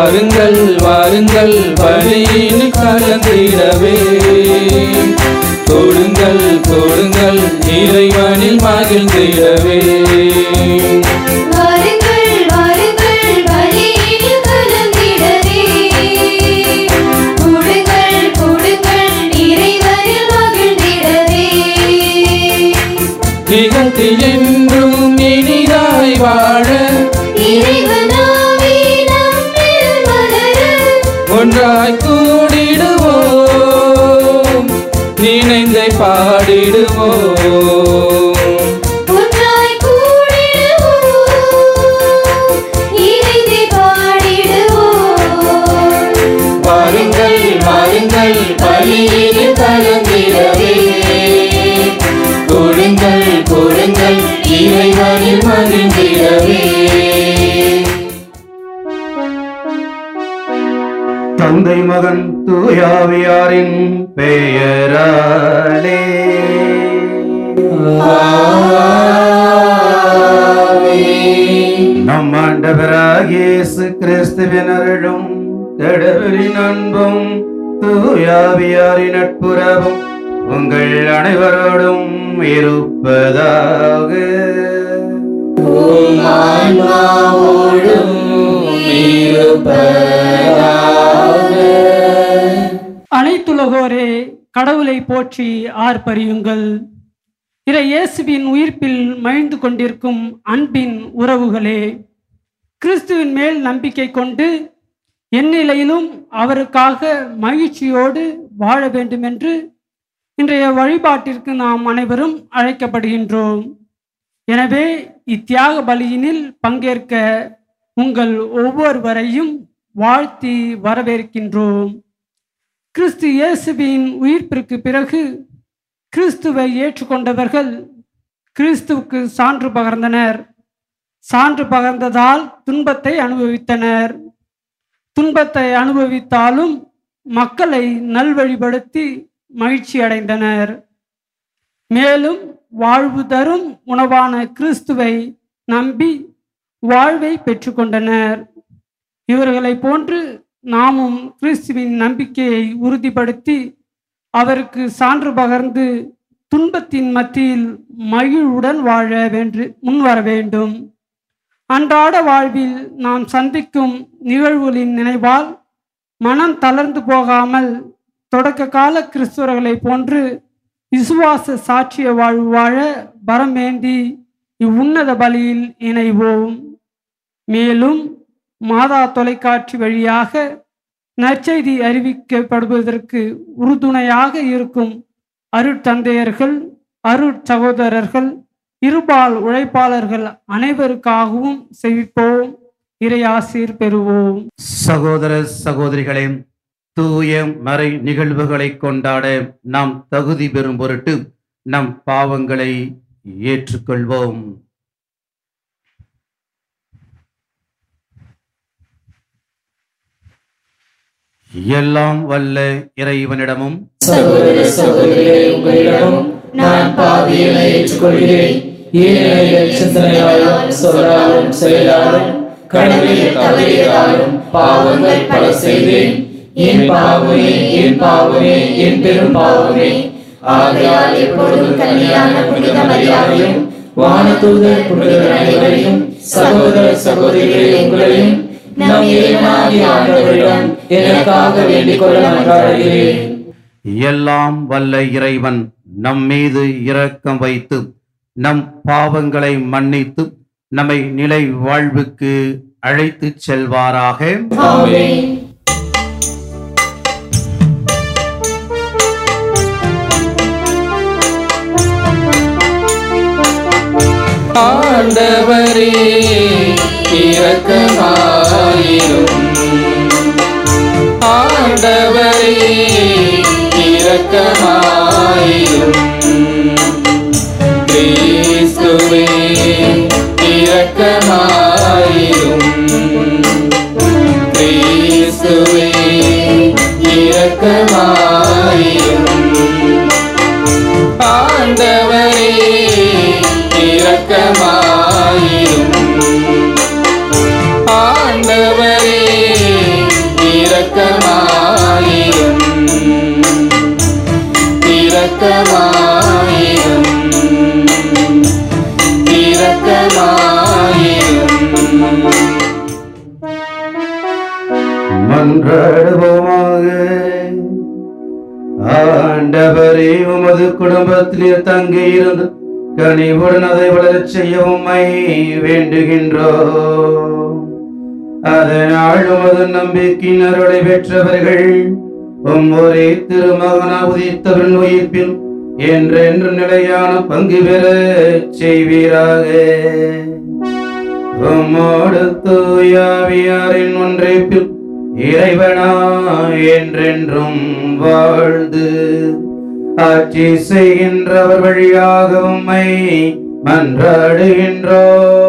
வாருங்கள் வாருங்கள் பலியில் கலந்திடவே கொடுங்கள் கொடுங்கள் இறைவனில் மகிழ்ந்திடவே வாருங்கள் வாருங்கள் பலியில் கலந்திடவே கொடுங்கள் கொடுங்கள் இறைவனில் மகிழ்ந்திடவே இகத்தில் என்றும் இனிதாய் வாழ இறைவனாவே நம்மில் மலர ஒன்றாய் கூடிடுவோம் நினைந்தை பாடிடுவோம் ஒன்றாய் கூடிடுவோம் இறைந்து பாடிடுவோம் வாருங்கள் வாருங்கள் பலியில் கலந்திடவே கொடுங்கள் கொடுங்கள் இறைவனில் மகிழ்ந்திடவே தந்தை மகன் தூயாவியாரின் பெயராலே நம் ஆண்டவராகிய இயேசு கிறிஸ்துவின் அருளும் கடவுளின் அன்பும் தூயாவியாரின் நட்புறவும் உங்கள் அனைவரோடும் இருப்பதாக அனைத்துலகோரே கடவுளை போற்றி ஆர்ப்பரியுங்கள் இறை இயேசுவின் உயிர்ப்பில் மகிழ்ந்து கொண்டிருக்கும் அன்பின் உறவுகளே கிறிஸ்துவின் மேல் நம்பிக்கை கொண்டு எந்நிலையிலும் அவருக்காக மகிழ்ச்சியோடு வாழ வேண்டும் என்று இன்றைய வழிபாட்டிற்கு நாம் அனைவரும் அழைக்கப்படுகின்றோம் எனவே இத்தியாக பலியினில் பங்கேற்க உங்கள் ஒவ்வொருவரையும் வாழ்த்தி வரவேற்கின்றோம் கிறிஸ்து இயேசுவின் உயிர்ப்பிற்கு பிறகு கிறிஸ்துவை ஏற்றுக்கொண்டவர்கள் கிறிஸ்துவுக்கு சான்று பகர்ந்தனர் சான்று பகர்ந்ததால் துன்பத்தை அனுபவித்தனர் துன்பத்தை அனுபவித்தாலும் மக்களை நல்வழிப்படுத்தி மகிழ்ச்சி அடைந்தனர் மேலும் வாழ்வு தரும் உணவான கிறிஸ்துவை நம்பி வாழ்வை பெற்றுக்கொண்டனர் இவர்களைப் போன்று நாமும் கிறிஸ்துவின் நம்பிக்கையை உறுதிப்படுத்தி அவருக்கு சான்று பகர்ந்து துன்பத்தின் மத்தியில் மகிழ்வுடன் வாழ வென்று முன்வர வேண்டும் அன்றாட வாழ்வில் நாம் சந்திக்கும் நிகழ்வுகளின் நினைவால் மனம் தளர்ந்து போகாமல் தொடக்க கால கிறிஸ்துவர்களைப் போன்று விசுவாச சாட்சிய வாழ்வு வாழ வரமேந்தி இவ்வுன்னத பலியில் இணைவோம் மேலும் மாதா தொலைக்காட்சி வழியாக நற்செய்தி அறிவிக்கப்படுவதற்கு உறுதுணையாக இருக்கும் அருட்தந்தையர்கள் அருட்சகோதரர்கள் இருபால் உழைப்பாளர்கள் அனைவருக்காகவும் செவிப்போம் இறையாசீர் பெறுவோம் சகோதர சகோதரிகளே தூய மறை நிகழ்வுகளை கொண்டாட நாம் தகுதி பெறும் பொருட்டு நம் பாவங்களை ஏற்றுக்கொள்வோம் எல்லாம் வல்ல இறைவனிடமும் சகோதர சகோதரிகளே உங்களிடம் நான் பாவியனை ஏற்றுக்கொள்கிறேன் ஏனைய சிந்தனையாலும் சொல்லாலும் செயலாலும் கடமையை தவறியதாலும் பாவங்கள் பல செய்தேன் என் பாவமே என் பாவமே என் பெரும் பாவமே ஆகையால் எப்பொழுதும் கல்யாண புனித மரியாதையும் வானதூதர் புனிதர் அனைவரையும் சகோதர சகோதரிகளே உங்களையும் நம் இறைவனாகிய ஆண்டவரிடம் எனக்காக வேண்டிக் கொள்ள மன்றாடுகிறேன் எல்லாம் வல்ல இறைவன் நம் மீது இரக்கம் வைத்து நம் பாவங்களை மன்னித்து நம்மை நிலை வாழ்வுக்கு அழைத்துச் செல்வாராக ஆமென் ஆண்டவரே இரக்கமாயிரும் ஆண்டவரே இரக்கமாயிரும் கிறிஸ்துவே இரக்கமாயிரும் கிறிஸ்துவே இரக்கமாயிரும் ஆண்டவரே இரக்கமாயிரும் ஆண்டவரே இரக்கமாயிரும் இரக்கமாயிரும் மன்றாடுவோமாக ஆண்டவரே உமது குடும்பத்திலே தங்கியிருந்து கனிவுடன் அதை வளரச் செய்ய உம்மை வேண்டுகின்றோம் அதனால் உமது நம்பிக்கையின் அருளை பெற்றவர்கள் உம் ஒரே திருமகனா உதித்தவன் உயிர்ப்பில் என்றென்று நிலையான பங்கு பெற செய்வீராக உம்மோடு தூயாவியாரின் ஒன்றைப்பில் இறைவனா என்றென்றும் வாழ்ந்து ஆட்சி செய்கின்றவர் வழியாக உம்மை மன்றாடுகின்றோ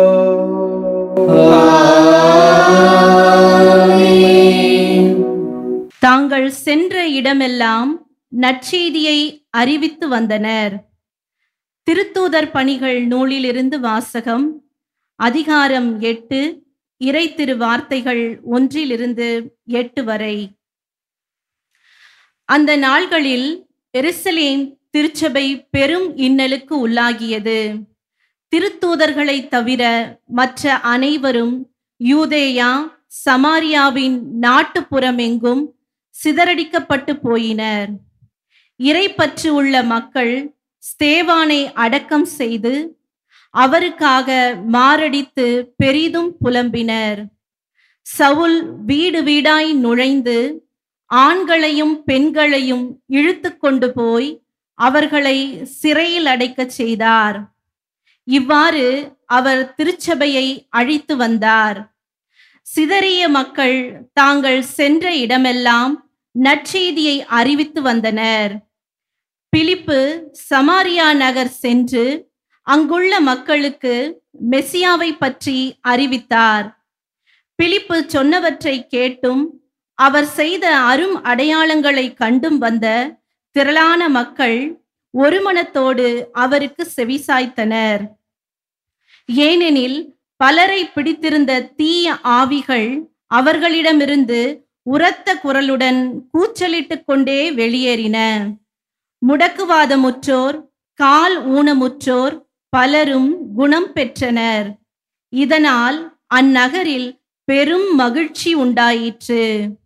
தாங்கள் சென்ற இடமெல்லாம் நற்செய்தியை அறிவித்து வந்தனர் திருத்தூதர் பணிகள் நூலிலிருந்து வாசகம் அதிகாரம் எட்டு இறை திரு வார்த்தைகள் ஒன்றிலிருந்து எட்டு வரை அந்த நாள்களில் எருசலேம் திருச்சபை பெரும் இன்னலுக்கு உள்ளாகியது திருத்தூதர்களைத் தவிர மற்ற அனைவரும் யூதேயா சமாரியாவின் நாட்டுப்புறமெங்கும் சிதறடிக்கப்பட்டு போயினர் இறைப்பற்று உள்ள மக்கள் ஸ்தேவானை அடக்கம் செய்து அவருக்காக மாரடித்து பெரிதும் புலம்பினர் சவுல் வீடு வீடாய் நுழைந்து ஆண்களையும் பெண்களையும் இழுத்து கொண்டு போய் அவர்களை சிறையில் அடைக்கச் செய்தார் இவ்வாறு அவர் திருச்சபையை அழித்து வந்தார் சிதறிய மக்கள் தாங்கள் சென்ற இடமெல்லாம் நற்செய்தியை அறிவித்து வந்தனர் பிலிப்பு சமாரியா நகர் சென்று அங்குள்ள மக்களுக்கு மெசியாவை பற்றி அறிவித்தார் பிலிப்பு சொன்னவற்றை கேட்டும் அவர் செய்த அரும் அடையாளங்களை கண்டும் வந்த திரளான மக்கள் ஒருமனத்தோடு அவருக்கு செவிசாய்த்தனர் ஏனெனில் பலரை பிடித்திருந்த தீய ஆவிகள் அவர்களிடமிருந்து உரத்த குரலுடன் கூச்சலிட்டுக் கொண்டே வெளியேறின முடக்குவாதமுற்றோர் கால் ஊனமுற்றோர் பலரும் குணம் பெற்றனர் இதனால் அந்நகரில் பெரும் மகிழ்ச்சி உண்டாயிற்று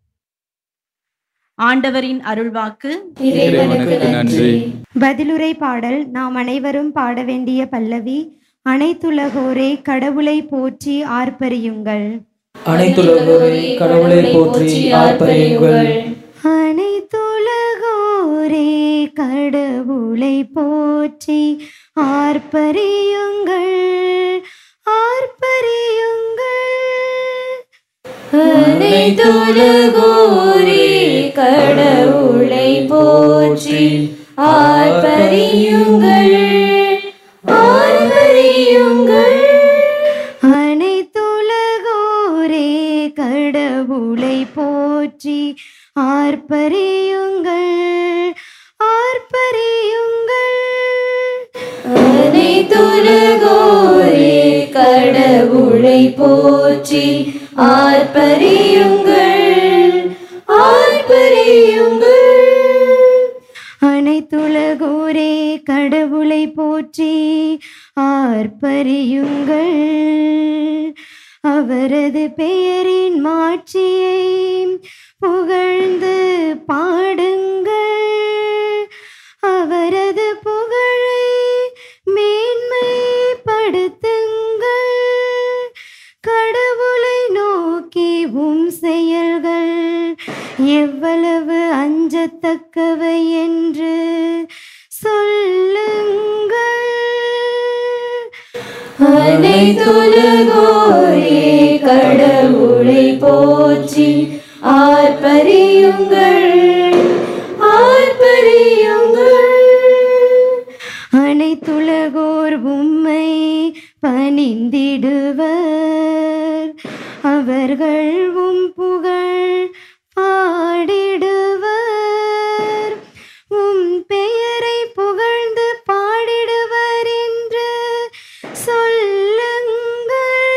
ஆண்டவரின் அருள்வாக்கு இறைவனுக்கு நன்றி பதிலுரை பாடல் நாம் அனைவரும் பாட வேண்டிய பல்லவி அனைத்துலகோரே கடவுளை போற்றி ஆர்ப்பரியுங்கள் அனைத்துலகோரை கடவுளை போற்றி ஆர்ப்பரியுங்கள் அனைத்துலகோரே கடவுளை போற்றி ஆர்ப்பரியுங்கள் ஆர்ப்பரியுங்கள் அனைத்துலகோரே கடவுளை போற்றி ஆர்ப்பரியுங்கள் ஆர்ப்பரியுங்கள் அனைத்துலகோரே கடவுளை போற்றி ஆர்ப்பரியுங்கள் ஆர்ப்பரியுங்கள் அனைத்துலகோரே கடவுளை போற்றி ஆர்ப்பரியுங்கள் ஆர்ப்பரியுங்கள் அனைத்துலகோரே கடவுளை போற்றி ஆர்ப்பரியுங்கள் அவரது பெயரின் மாட்சியை புகழ்ந்து பாடுங்கள் அவரது புகழை மேன்மைப்படுத்துங்கள் கடவுளை நோக்கி உம் செயல்கள் எவ்வளவு அஞ்சத்தக்கவை என்று சொல்லுங்கள் அனைத்துலகோரே கடவுளை போற்றி ஆர்ப்பரியுங்கள் ஆர்ப்பரியுங்கள் அனைத்துலகோர் உம்மை பணிந்திடுவர் அவர்கள் உம் புகழ் பாடிடுவர் உம் பெயரை புகழ்ந்து பாடிடுவர் என்று சொல்லுங்கள்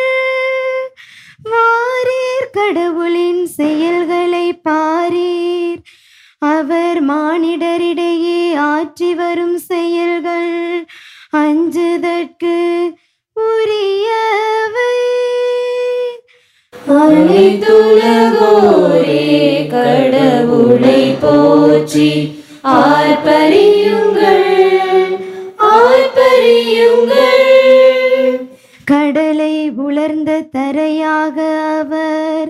வாரீர் கடவுளின் செயல்களை பாரீர் அவர் மானிடரிடையே ஆற்றி வரும் செயல்கள் அஞ்சுதற்கு உரியவை அனைத்துலகோரே கடவுளை போற்றி ஆர்ப்பரியுங்கள் ஆர்ப்பரியுங்கள் கடலை உலர்ந்த தரையாக அவர்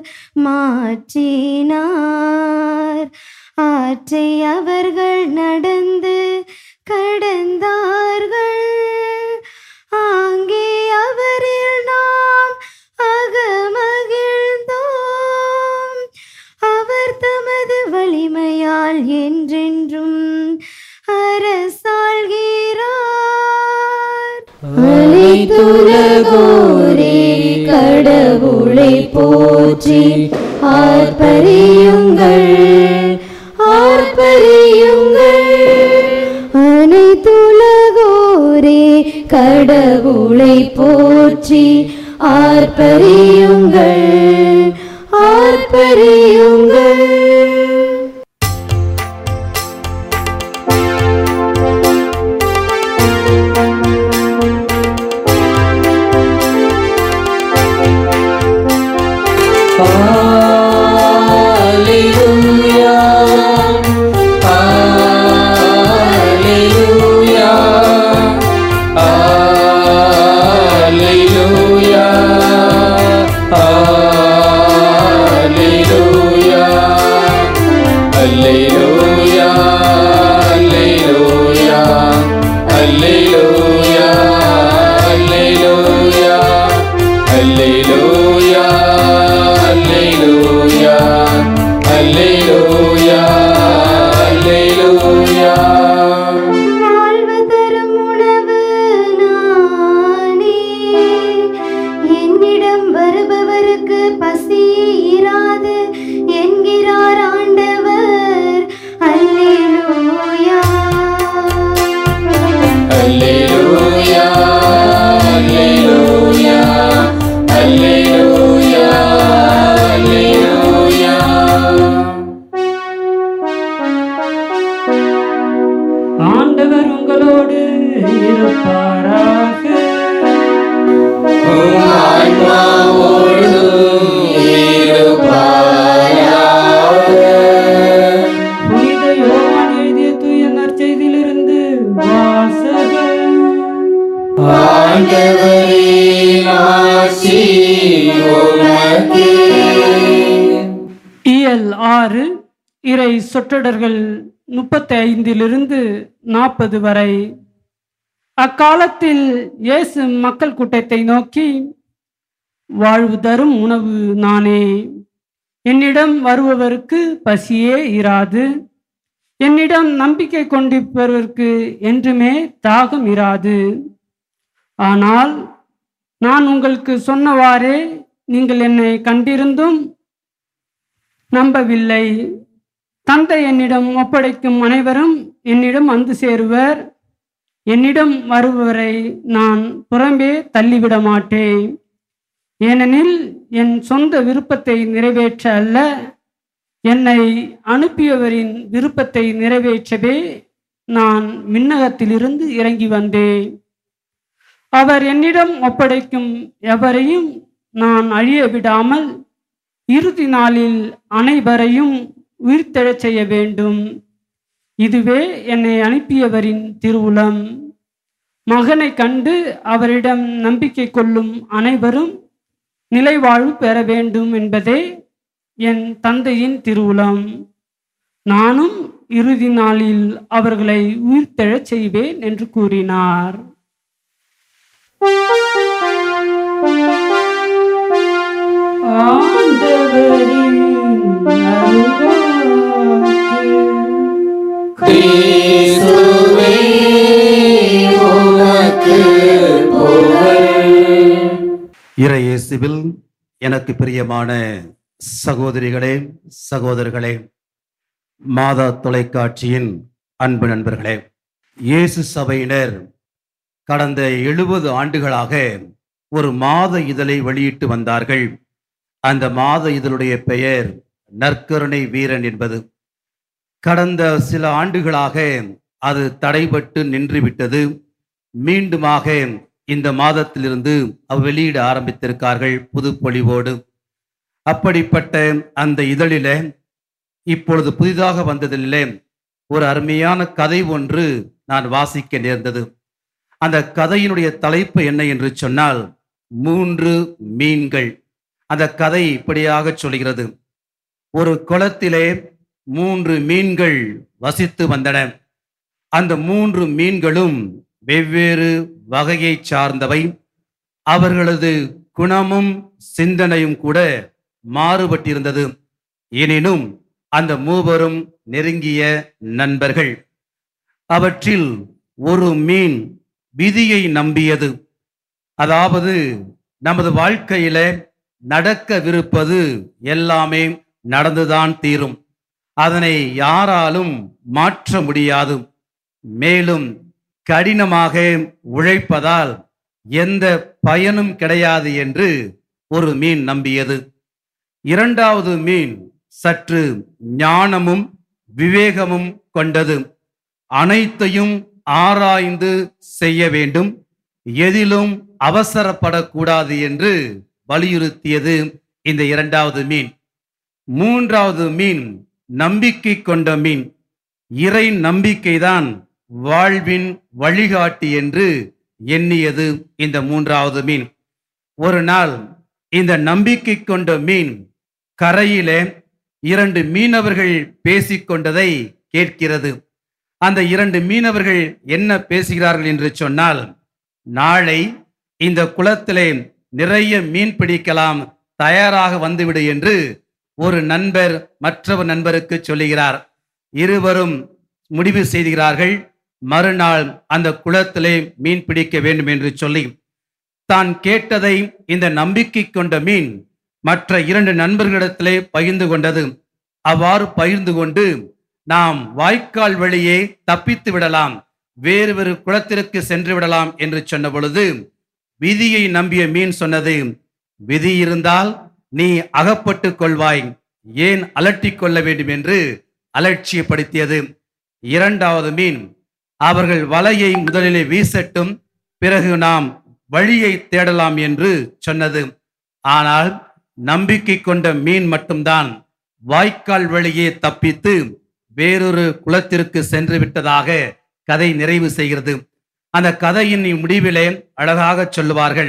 மாற்றினார் ஆற்றை அவர்கள் நடந்து கடந்தார்கள் ஆங்கே அவரில் நாம் அகமகிழ்ந்தோம் அவர் தமது வலிமையால் என்றென்றும் அரசாள்கிறார் அனைத்துலகோரே கடவுளை போற்றி ஆர்ப்பரியுங்கள் ஆர்ப்பரியுங்கள் அனைத்துலகோரே கடவுளை போற்றி ஆர்ப்பரியுங்கள் ஆர்ப்பரியுங்கள் வாழ்வு தரும் உணவு நானே என்னிடம் வருபவருக்கு பசி இராது என்கிறார் ஆண்டவர் அல்லேலூயா ஆண்டவர் உங்களோடு இருப்பாராக புனித யோவான் எழுதிய தூய நற்செய்தியிலிருந்து வாசகம் இயல் ஆறு இறை சொற்றொடர்கள் முப்பத்தி ஐந்திலிருந்து நாற்பது வரை அக்காலத்தில் இயேசு மக்கள் கூட்டத்தை நோக்கி வாழ்வு தரும் உணவு நானே என்னிடம் வருபவருக்கு பசியே இராது என்னிடம் நம்பிக்கை கொண்டிருப்பவருக்கு என்றுமே தாகம் இராது ஆனால் நான் உங்களுக்கு சொன்னவாறே நீங்கள் என்னை கண்டிருந்தும் நம்பவில்லை தந்தை என்னிடம் ஒப்படைக்கும் அனைவரும் என்னிடம் வந்து சேருவர் என்னிடம் வருபவரை நான் புறம்பே தள்ளிவிட மாட்டேன் ஏனெனில் என் சொந்த விருப்பத்தை நிறைவேற்ற அல்ல என்னை அனுப்பியவரின் விருப்பத்தை நிறைவேற்றவே நான் விண்ணகத்திலிருந்து இறங்கி வந்தேன் அவர் என்னிடம் ஒப்படைக்கும் எவரையும் நான் அழிய விடாமல் இறுதி நாளில் அனைவரையும் உயிர்த்தெழச் செய்ய வேண்டும் இதுவே என்னை அனுப்பியவரின் திருவுளம் மகனை கண்டு அவரிடம் நம்பிக்கை கொள்ளும் அனைவரும் நிலைவாழ்வு பெற வேண்டும் என்பதே என் தந்தையின் திருவுளம் நானும் இறுதி நாளில் அவர்களை உயிர்த்தெழச் செய்வேன் என்று கூறினார் ஆண்டவரின் அருள்வாக்கு. இறையேசுவில் எனக்கு பிரியமான சகோதரிகளே சகோதரர்களே மாதா தொலைக்காட்சியின் அன்பு நண்பர்களே இயேசு சபையினர் கடந்த எழுபது ஆண்டுகளாக ஒரு மாத இதழை வெளியிட்டு வந்தார்கள் அந்த மாத இதழுடைய பெயர் நற்கருணை வீரன் என்பது கடந்த சில ஆண்டுகளாக அது தடைபட்டு நின்றுவிட்டது மீண்டுமாக இந்த மாதத்திலிருந்து அவ் வெளியிட ஆரம்பித்திருக்கார்கள் புது பொலிவோடு அப்படிப்பட்ட அந்த இதழில இப்பொழுது புதிதாக வந்ததிலே ஒரு அருமையான கதை ஒன்று நான் வாசிக்க நேர்ந்தது அந்த கதையினுடைய தலைப்பு என்ன என்று சொன்னால் மூன்று மீன்கள் அந்த கதை இப்படியாக சொல்கிறது ஒரு குளத்திலே மூன்று மீன்கள் வசித்து வந்தன அந்த மூன்று மீன்களும் வெவ்வேறு வகையைச் சார்ந்தவை அவர்களது குணமும் சிந்தனையும் கூட மாறுபட்டிருந்தது எனினும் அந்த மூவரும் நெருங்கிய நண்பர்கள் அவற்றில் ஒரு மீன் விதியை நம்பியது அதாவது நமது வாழ்க்கையில நடக்கவிருப்பது எல்லாமே நடந்துதான் தீரும் அதனை யாராலும் மாற்ற முடியாது மேலும் கடினமாக உழைப்பதால் எந்த பயனும் கிடையாது என்று ஒரு மீன் நம்பியது இரண்டாவது மீன் சற்று ஞானமும் விவேகமும் கொண்டது அனைத்தையும் ஆராய்ந்து செய்ய வேண்டும் எதிலும் அவசரப்படக்கூடாது என்று வலியுறுத்தியது இந்த இரண்டாவது மீன் மூன்றாவது மீன் நம்பிக்கை கொண்ட மீன் இறை நம்பிக்கைதான் வாழ்வின் வழிகாட்டி என்று எண்ணியது இந்த மூன்றாவது மீன் ஒரு நாள் இந்த நம்பிக்கை கொண்ட மீன் கரையிலே இரண்டு மீனவர்கள் பேசிக்கொண்டதை கேட்கிறது அந்த இரண்டு மீனவர்கள் என்ன பேசுகிறார்கள் என்று சொன்னால் நாளை இந்த குளத்திலே நிறைய மீன் பிடிக்கலாம் தயாராக வந்துவிடு என்று ஒரு நண்பர் மற்றொரு நண்பருக்கு சொல்லுகிறார் இருவரும் முடிவு செய்கிறார்கள் மறுநாள் அந்த குளத்திலே மீன் பிடிக்க வேண்டும் என்று சொல்லி தான் கேட்டதை இந்த நம்பிக்கை கொண்ட மீன் மற்ற இரண்டு நண்பர்களிடத்திலே பகிர்ந்து கொண்டது அவ்வாறு பகிர்ந்து கொண்டு நாம் வாய்க்கால் வழியே தப்பித்து விடலாம் வேறு வேறு குளத்திற்கு சென்று விடலாம் என்று சொன்ன பொழுது விதியை நம்பிய மீன் சொன்னது விதி இருந்தால் நீ அகப்பட்டு கொள்வாய் ஏன் அலட்டிக் கொள்ள வேண்டும் என்று அலட்சியப்படுத்தியது இரண்டாவது மீன் அவர்கள் வலையை முதலிலே வீசட்டும் பிறகு நாம் வழியை தேடலாம் என்று சொன்னது ஆனால் நம்பிக்கை கொண்ட மீன் மட்டும்தான் வாய்க்கால் வழியே தப்பித்து வேறொரு குளத்திற்கு சென்று விட்டதாக கதை நிறைவு செய்கிறது அந்த கதையின் முடிவிலே அழகாக சொல்லுவார்கள்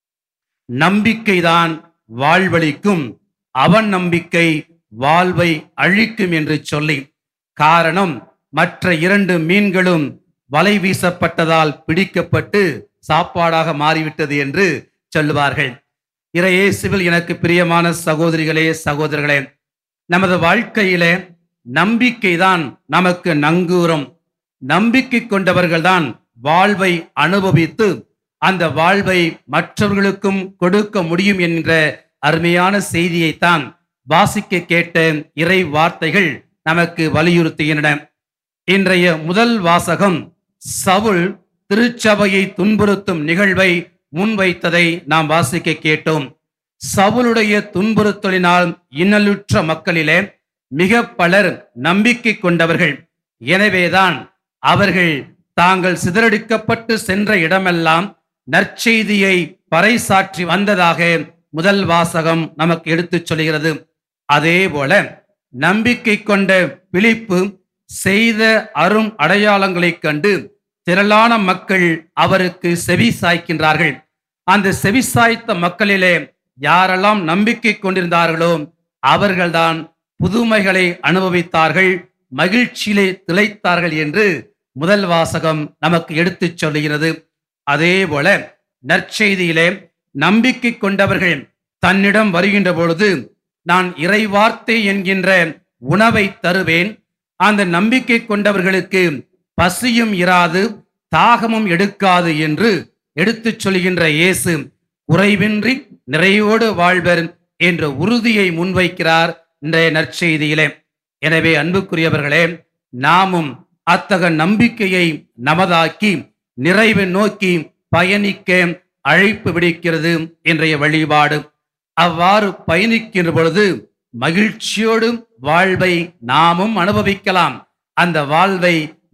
நம்பிக்கைதான் வாழ்வழிக்கும் அவன் நம்பிக்கை வாழ்வை அழிக்கும் என்று சொல்லி காரணம் மற்ற இரண்டு மீன்களும் வலை வீசப்பட்டதால் பிடிக்கப்பட்டு சாப்பாடாக மாறிவிட்டது என்று சொல்லுவார்கள் இறையேசுவில் எனக்கு பிரியமான சகோதரிகளே சகோதரர்களே நமது வாழ்க்கையிலே நம்பிக்கைதான் நமக்கு நங்கூரம் நம்பிக்கை கொண்டவர்கள்தான் வாழ்வை அனுபவித்து அந்த வாழ்வை மற்றவர்களுக்கும் கொடுக்க முடியும் என்ற அருமையான செய்தியைத்தான் வாசிக்க கேட்ட இறை வார்த்தைகள் நமக்கு வலியுறுத்துகின்றன இன்றைய முதல் வாசகம் சவுல் திருச்சபையை துன்புறுத்தும் நிகழ்வை முன்வைத்ததை நாம் வாசிக்க கேட்டோம் சவுலுடைய துன்புறுத்தலினால் இன்னலுற்ற மக்களிலே மிக பலர் நம்பிக்கை கொண்டவர்கள் எனவேதான் அவர்கள் தாங்கள் சிதறடிக்கப்பட்டு சென்ற இடமெல்லாம் நற்செய்தியை பறைசாற்றி வந்ததாக முதல் வாசகம் நமக்கு எடுத்துச் சொல்கிறது அதே போல நம்பிக்கை கொண்ட பிலிப்பு செய்த அரும் அடையாளங்களைக் கண்டு திரளான மக்கள் அவருக்கு செவி சாய்க்கின்றார்கள் அந்த செவி சாய்த்த மக்களிலே யாரெல்லாம் நம்பிக்கை கொண்டிருந்தார்களோ அவர்கள்தான் புதுமைகளை அனுபவித்தார்கள் மகிழ்ச்சியிலே திளைத்தார்கள் என்று முதல் வாசகம் நமக்கு எடுத்துச் சொல்லுகிறது அதே போல நற்செய்தியிலே நம்பிக்கை கொண்டவர்கள் தன்னிடம் வருகின்ற பொழுது நான் இறைவார்த்தை என்கின்ற உணவை தருவேன் அந்த நம்பிக்கை கொண்டவர்களுக்கு பசியும் இராது தாகமும் எடுக்காது என்று எடுத்துச் சொல்கின்ற இயேசு குறைவின்றி நிறைவோடு வாழ்வர் என்ற உறுதியை முன்வைக்கிறார் இன்றைய நற்செய்தியிலே எனவே அன்புக்குரியவர்களே நாமும் அத்தக நம்பிக்கையை நமதாக்கி நிறைவை நோக்கி பயணிக்க அழைப்பு விடுக்கிறது இன்றைய வழிபாடு அவ்வாறு பயணிக்கின்ற பொழுது மகிழ்ச்சியோடு வாழ்வை நாமும் அனுபவிக்கலாம் அந்த வாழ்வை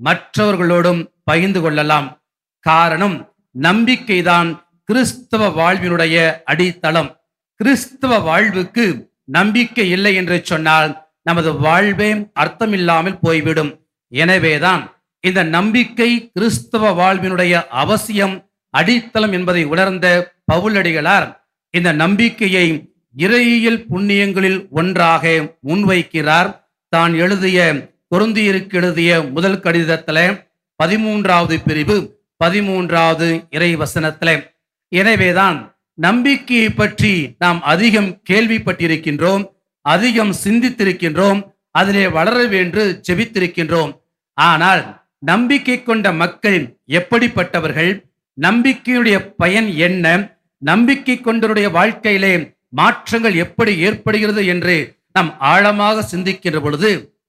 மற்றவர்களோடும் பகிர்ந்து கொள்ளலாம் காரணம் நம்பிக்கைதான் கிறிஸ்தவ வாழ்வினுடைய அடித்தளம் கிறிஸ்தவ வாழ்வுக்கு நம்பிக்கை இல்லை என்று சொன்னால் நமது வாழ்வே அர்த்தமில்லாமல் போய்விடும் எனவேதான் இந்த நம்பிக்கை கிறிஸ்தவ வாழ்வினுடைய அவசியம் அடித்தளம் என்பதை உணர்ந்த பவுலடிகளார் இந்த நம்பிக்கையை இறையியல் புண்ணியங்களில் ஒன்றாக முன்வைக்கிறார் தான் எழுதிய பொருந்தியிருக்கு எழுதிய முதல் கடிதத்தில பதிமூன்றாவது பிரிவு பதிமூன்றாவது இறை வசனத்தில எனவேதான் நம்பிக்கையை பற்றி நாம் அதிகம் கேள்விப்பட்டிருக்கின்றோம் அதிகம் சிந்தித்திருக்கின்றோம் அதிலே வளர வேண்டு ஜெபித்திருக்கின்றோம் ஆனால் நம்பிக்கை கொண்ட மக்கள் எப்படிப்பட்டவர்கள் நம்பிக்கையுடைய பயன் என்ன நம்பிக்கை கொண்டவருடைய வாழ்க்கையிலே மாற்றங்கள் எப்படி ஏற்படுகிறது என்று நாம் ஆழமாக சிந்திக்கின்ற பொழுது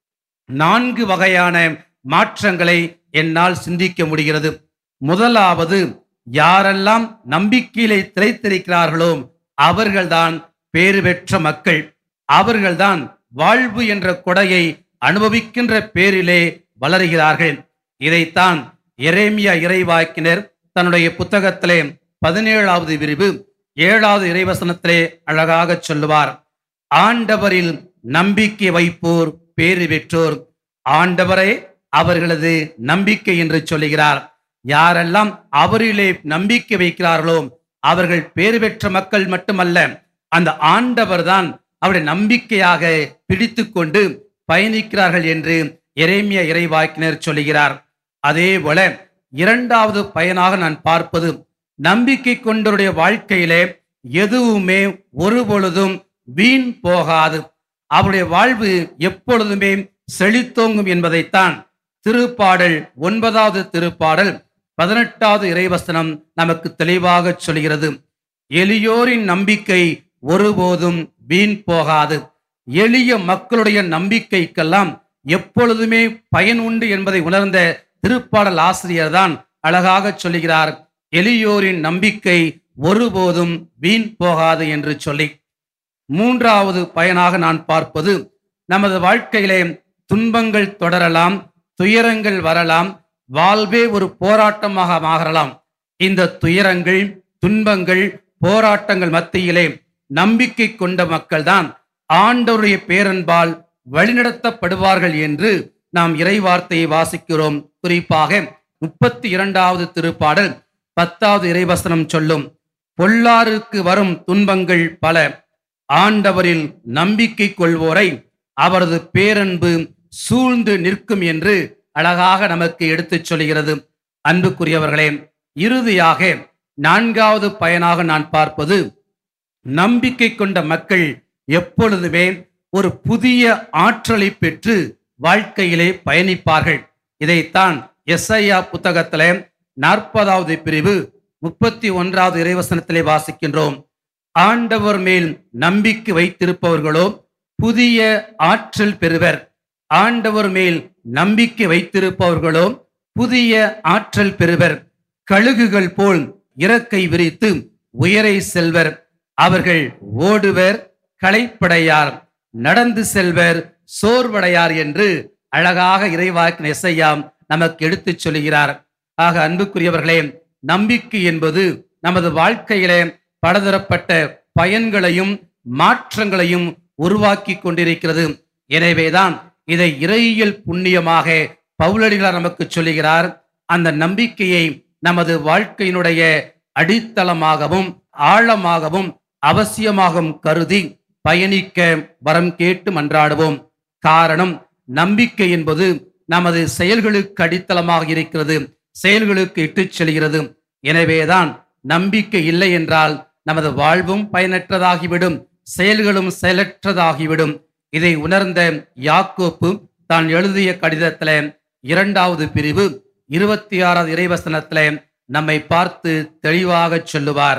நான்கு வகையான மாற்றங்களை என்னால் சிந்திக்க முடிகிறது முதலாவது யாரெல்லாம் நம்பிக்கையிலே திளைத்திருக்கிறார்களோ அவர்கள்தான் பேறு பெற்ற மக்கள் அவர்கள்தான் வாழ்வு என்ற கொடையை அனுபவிக்கின்ற பேரிலே வளருகிறார்கள் இதைத்தான் எரேமியா இறைவாக்கினர் தன்னுடைய புத்தகத்திலே பதினேழாவது விரிவு ஏழாவது இறைவசனத்திலே அழகாக சொல்லுவார் ஆண்டவரில் நம்பிக்கை வைப்போர் பேறு பெற்றோர் ஆண்டவரே அவர்களது நம்பிக்கை என்று சொல்லுகிறார் யாரெல்லாம் அவரிலே நம்பிக்கை வைக்கிறார்களோ அவர்கள் பேறு பெற்ற மக்கள் மட்டுமல்ல அந்த ஆண்டவர் தான் அவருடைய நம்பிக்கையாக பிடித்து கொண்டு பயணிக்கிறார்கள் என்று எரேமிய இறைவாக்கினர் சொல்லுகிறார் அதே போல இரண்டாவது பயனாக நான் பார்ப்பது நம்பிக்கை கொண்டவருடைய வாழ்க்கையிலே எதுவுமே ஒரு பொழுதும் வீண் போகாது அவருடைய வாழ்வு எப்பொழுதுமே செழித்தோங்கும் என்பதைத்தான் திருப்பாடல் ஒன்பதாவது திருப்பாடல் பதினெட்டாவது இறைவசனம் நமக்கு தெளிவாக சொல்கிறது எளியோரின் நம்பிக்கை ஒருபோதும் வீண் போகாது எளிய மக்களுடைய நம்பிக்கைக்கெல்லாம் எப்பொழுதுமே பயன் உண்டு என்பதை உணர்ந்த திருப்பாடல் ஆசிரியர் தான் அழகாக சொல்லுகிறார் எளியோரின் நம்பிக்கை ஒருபோதும் வீண் போகாது என்று சொல்லி மூன்றாவது பயனாக நான் பார்ப்பது நமது வாழ்க்கையிலே துன்பங்கள் தொடரலாம் துயரங்கள் வரலாம் வாழ்வே ஒரு போராட்டமாக மாறலாம் இந்த துயரங்கள் துன்பங்கள் போராட்டங்கள் மத்தியிலே நம்பிக்கை கொண்ட மக்கள்தான் ஆண்டவருடைய பேரன்பால் வழிநடத்தப்படுவார்கள் என்று நாம் இறைவார்த்தையை வாசிக்கிறோம் குறிப்பாக முப்பத்தி இரண்டாவது திருப்பாடல் பத்தாவது இறைவசனம் சொல்லும் பொல்லாருக்கு வரும் துன்பங்கள் பல ஆண்டவரில் நம்பிக்கை கொள்வோரை அவரது பேரன்பு சூழ்ந்து நிற்கும் என்று அழகாக நமக்கு எடுத்துச் சொல்கிறது அன்புக்குரியவர்களே இறுதியாக நான்காவது பயனாக நான் பார்ப்பது நம்பிக்கை கொண்ட மக்கள் எப்பொழுதுமே ஒரு புதிய ஆற்றலை பெற்று வாழ்க்கையிலே பயணிப்பார்கள் இதைத்தான் எஸ்ஐயா புத்தகத்திலே நாற்பதாவது பிரிவு முப்பத்தி ஒன்றாவது இறைவசனத்திலே வாசிக்கின்றோம் ஆண்டவர் மேல் நம்பிக்கை வைத்திருப்பவர்களோ புதிய ஆற்றல் பெறுவர் ஆண்டவர் மேல் நம்பிக்கை வைத்திருப்பவர்களோ புதிய ஆற்றல் பெறுவர் கழுகுகள் போல் இறக்கை விரித்து உயரை செல்வர் அவர்கள் ஓடுவர் களைப்படையார் நடந்து செல்வர் சோர்வடையார் என்று அழகாக இறைவாக்கின் எஸ்ஐயாம் நமக்கு எடுத்துச் சொல்கிறார் ஆக அன்புக்குரியவர்களே நம்பிக்கை என்பது நமது வாழ்க்கையிலே பலதரப்பட்ட பயன்களையும் மாற்றங்களையும் உருவாக்கி கொண்டிருக்கிறது எனவேதான் இதை இறையியல் புண்ணியமாக பவுலடிகளார் நமக்கு சொல்லுகிறார் அந்த நம்பிக்கையை நமது வாழ்க்கையினுடைய அடித்தளமாகவும் ஆழமாகவும் அவசியமாகவும் கருதி பயணிக்க வரம் கேட்டு மன்றாடுவோம் காரணம் நம்பிக்கை என்பது நமது செயல்களுக்கு அடித்தளமாக இருக்கிறது செயல்களுக்கு இட்டுச் செல்கிறது எனவேதான் நம்பிக்கை இல்லை என்றால் நமது வாழ்வும் பயனற்றதாகிவிடும் செயல்களும் செயலற்றதாகிவிடும் இதை உணர்ந்த யாக்கோப்பு தான் எழுதிய கடிதத்தில இரண்டாவது பிரிவு இருபத்தி ஆறாவது இறைவசனத்தில நம்மை பார்த்து தெளிவாக சொல்லுவார்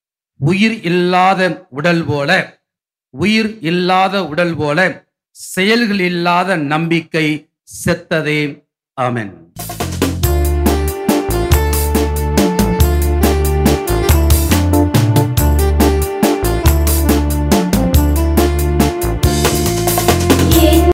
உயிர் இல்லாத உடல் போல உயிர் இல்லாத உடல் போல செயல்கள் இல்லாத நம்பிக்கை செத்ததே ஆமென்